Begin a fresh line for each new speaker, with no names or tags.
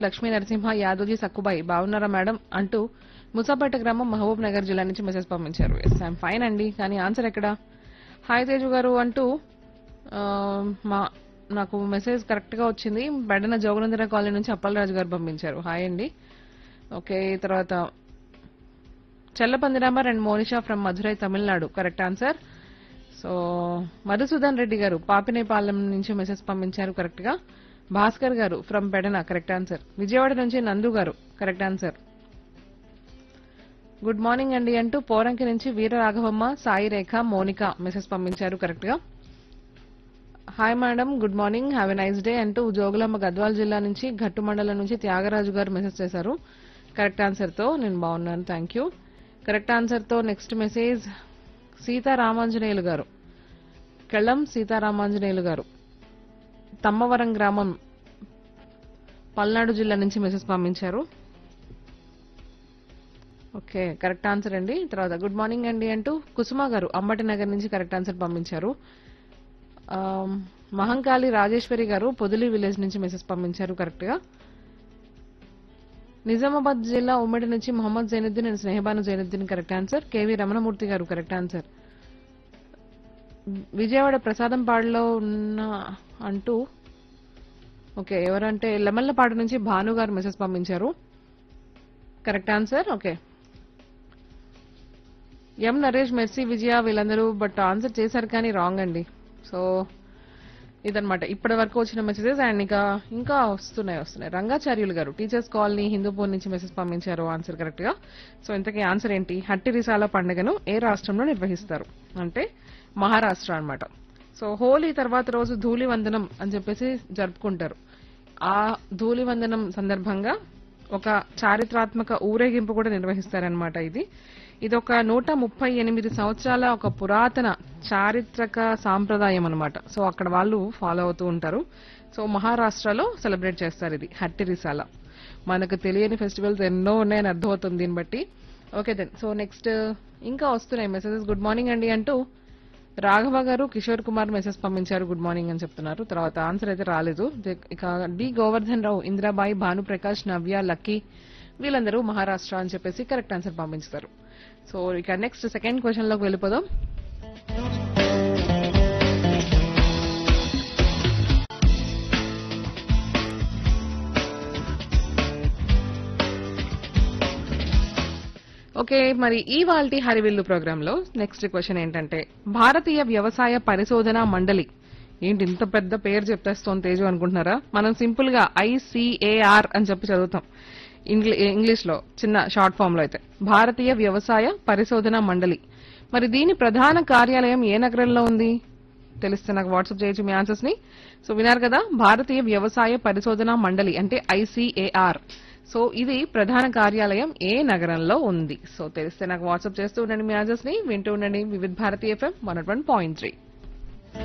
లక్ష్మీ నరసింహ యాదోజీ సక్కుబాయి బాగున్నారా మేడం అంటూ ముసాపేట గ్రామం మహబూబ్ నగర్ జిల్లా నుంచి మెసేజ్ పంపించారు ఎస్ ఐఎమ్ ఫైన్ అండి కానీ ఆన్సర్ ఎక్కడ హాయ్ తేజు గారు అంటూ ఆ, మా నాకు మెసేజ్ కరెక్ట్ గా వచ్చింది బెడన జోగనందర కాలనీ నుంచి అప్పలరాజు గారు పంపించారు హాయ్ అండి ఓకే తర్వాత చెల్లపందిరామర్ and Monisha from Madurai Tamil Nadu correct answer so Madhusudan Reddy గారు పాపినేపాలెం నుంచి మెసేజ్ పంపించారు కరెక్ట్ గా భాస్కర్ గారు from Pedana correct answer Vijayawada నుంచి నందు గారు కరెక్ట్ ఆన్సర్ గుడ్ మార్నింగ్ అండి అంటూ పోరంకి నుంచి వీర రాఘవమ్మ సాయి రేఖ మోనిక మెసేజ్ పంపించారు కరెక్ట్ గా hi madam good morning have a nice day అంటూ జోగులాంబ గద్వాల్ జిల్లా నుంచి ఘట్టు మండలం నుంచి త్యాగరాజు గారు మెసేజ్ చేశారు కరెక్ట్ ఆన్సర్ తో నేను బాగున్నాను థ్యాంక్ యూ కరెక్ట్ ఆన్సర్ తో నెక్స్ట్ మెసేజ్ సీతారామాంజనేయులు గారు కెళ్ళం సీతారామాంజనేయులు గారు తమ్మవరం గ్రామం పల్నాడు జిల్లా నుంచి మెసేజ్ పంపించారు ఓకే కరెక్ట్ ఆన్సర్ అండి తర్వాత గుడ్ మార్నింగ్ అండి అంటూ కుసుమ గారు అంబటి నగర్ నుంచి కరెక్ట్ ఆన్సర్ పంపించారు ఆమ్, మహంకాళి రాజేశ్వరి గారు పొదిలి విలేజ్ నుంచి మెసేజ్ పంపించారు కరెక్ట్ గా నిజామాబాద్ జిల్లా ఉమ్మడి నుంచి Mohammed Zainuddin and Snehabanu Zainuddin correct answer KV Ramanamurthy గారు కరెక్ట్ ఆన్సర్ విజయవాడ ప్రసాదంపాడులో ఉన్న అంటూ ఓకే ఎవరంటే లెమల్లపాడు నుంచి భాను గారు మెసేజ్ పంపించారు correct answer okay M Naresh Mercy Vijaya వీళ్ళందరూ బట్ ఆన్సర్ చేశారు కానీ రాంగ్ అండి సో ఇదనమాట ఇప్పటి వరకు వచ్చిన మెసేజెస్ అండ్ ఇంకా ఇంకా వస్తున్నాయి వస్తున్నాయి రంగాచార్యులు గారు టీచర్స్ కాలనీ హిందూపూర్ నుంచి మెసేజ్ పంపించారు ఆన్సర్ కరెక్ట్ గా సో ఇంతకీ ఆన్సర్ ఏంటి హట్టి రిసాల పండుగను ఏ రాష్ట్రంలో నిర్వహిస్తారు అంటే మహారాష్ట్ర అన్నమాట సో హోలీ తర్వాత రోజు ధూళి వందనం అని చెప్పేసి జరుపుకుంటారు ఆ ధూళి వందనం సందర్భంగా ఒక చారిత్రాత్మక ఊరేగింపు కూడా నిర్వహిస్తారనమాట ఇది ఇది ఒక నూట ముప్పై ఎనిమిది సంవత్సరాల ఒక పురాతన చారిత్రక సాంప్రదాయం అన్నమాట సో అక్కడ వాళ్ళు ఫాలో అవుతూ ఉంటారు సో మహారాష్ట్రలో సెలబ్రేట్ చేస్తారు ఇది హట్టి రిసాల మనకు తెలియని ఫెస్టివల్స్ ఎన్నో ఉన్నాయని అర్థమవుతుంది దీన్ని బట్టి ఓకే దెన్ సో నెక్స్ట్ ఇంకా వస్తున్నాయి మెసేజెస్ గుడ్ మార్నింగ్ అండి అంటూ రాఘవ గారు కిషోర్ కుమార్ మెసేజ్ పంపించారు గుడ్ మార్నింగ్ అని చెప్తున్నారు తర్వాత ఆన్సర్ అయితే రాలేదు జ- ఇక డి గోవర్ధన్ రావు ఇందిరాబాయి భానుప్రకాష్ నవ్య లక్కీ వీళ్ళందరూ మహారాష్ట్ర అని చెప్పేసి కరెక్ట్ ఆన్సర్ పంపించారు సో ఇక నెక్స్ట్ సెకండ్ క్వశ్చన్ లోకి వెళ్ళిపోదాం ఓకే మరి ఈ వాల్టి హరివిల్లు ప్రోగ్రామ్ లో నెక్స్ట్ క్వశ్చన్ ఏంటంటే భారతీయ వ్యవసాయ పరిశోధన మండలి ఏంటి ఇంత పెద్ద పేరు చెప్పేస్తోంది తేజు అనుకుంటున్నారా మనం సింపుల్ గా ఐసిఏఆర్ అని చెప్పి చదువుతాం ఇంగ్లీ- ఇంగ్లీష్ లో చిన్న షార్ట్ ఫామ్ లో అయితే భారతీయ వ్యవసాయ పరిశోధన మండలి మరి దీని ప్రధాన కార్యాలయం ఏ నగరంలో ఉంది తెలిస్తే నాకు వాట్సాప్ చేయొచ్చు మీ ఆన్సర్స్ ని సో విన్నారు కదా భారతీయ వ్యవసాయ పరిశోధన మండలి అంటే ఐసిఏఆర్ సో ఇది ప్రధాన కార్యాలయం ఏ నగరంలో ఉంది సో తెలిస్తే నాకు వాట్సాప్ చేస్తూ ఉండండి మీ ఆన్సర్స్ ని వింటూ ఉండండి Vividh Bharati FM one point three